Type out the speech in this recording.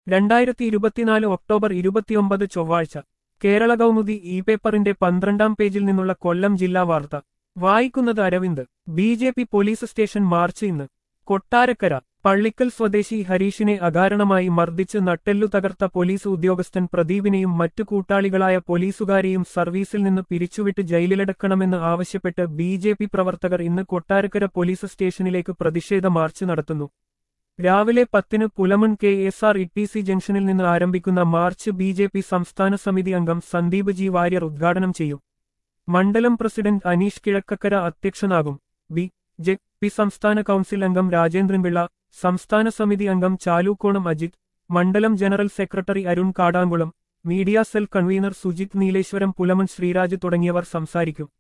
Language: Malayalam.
രണ്ടായിരത്തി ഇരുപത്തിനാല് ഒക്ടോബർ ഇരുപത്തിയൊമ്പത് ചൊവ്വാഴ്ച കേരള കൗമുദി ഇ പേപ്പറിന്റെ പന്ത്രണ്ടാം പേജിൽ നിന്നുള്ള കൊല്ലം ജില്ലാ വാർത്ത വായിക്കുന്നത് Aravind B J P police station march ഇന്ന് കൊട്ടാരക്കര പള്ളിക്കൽ സ്വദേശി ഹരീഷിനെ അകാരണമായി മർദ്ദിച്ച് നട്ടെല്ലു തകർത്ത പോലീസ് ഉദ്യോഗസ്ഥൻ പ്രദീപിനെയും മറ്റു കൂട്ടാളികളായ പോലീസുകാരെയും സർവീസിൽ നിന്ന് പിരിച്ചുവിട്ട് ജയിലിലടക്കണമെന്ന് ആവശ്യപ്പെട്ട് ബി ജെ പി പ്രവർത്തകർ ഇന്ന് കൊട്ടാരക്കര പോലീസ് സ്റ്റേഷനിലേക്ക് പ്രതിഷേധ മാർച്ച് നടത്തുന്നു രാവിലെ പത്തിന് Pulamon K S R T C സി ജംഗ്ഷനിൽ നിന്ന് ആരംഭിക്കുന്ന മാർച്ച് ബി ജെ പി സംസ്ഥാന സമിതി അംഗം സന്ദീപ് ജി വാര്യർ ഉദ്ഘാടനം ചെയ്യും മണ്ഡലം പ്രസിഡന്റ് അനീഷ് കിഴക്കക്കര അധ്യക്ഷനാകും ബി ജെ പി സംസ്ഥാന കൗൺസിൽ അംഗം രാജേന്ദ്രൻപിള്ള സംസ്ഥാന സമിതി അംഗം ചാലൂക്കോണം അജിത് മണ്ഡലം general secretary Arun Kadankulam media cell convener Sujith Nileshwaram Pulamon Sreeraj തുടങ്ങിയവർ സംസാരിക്കും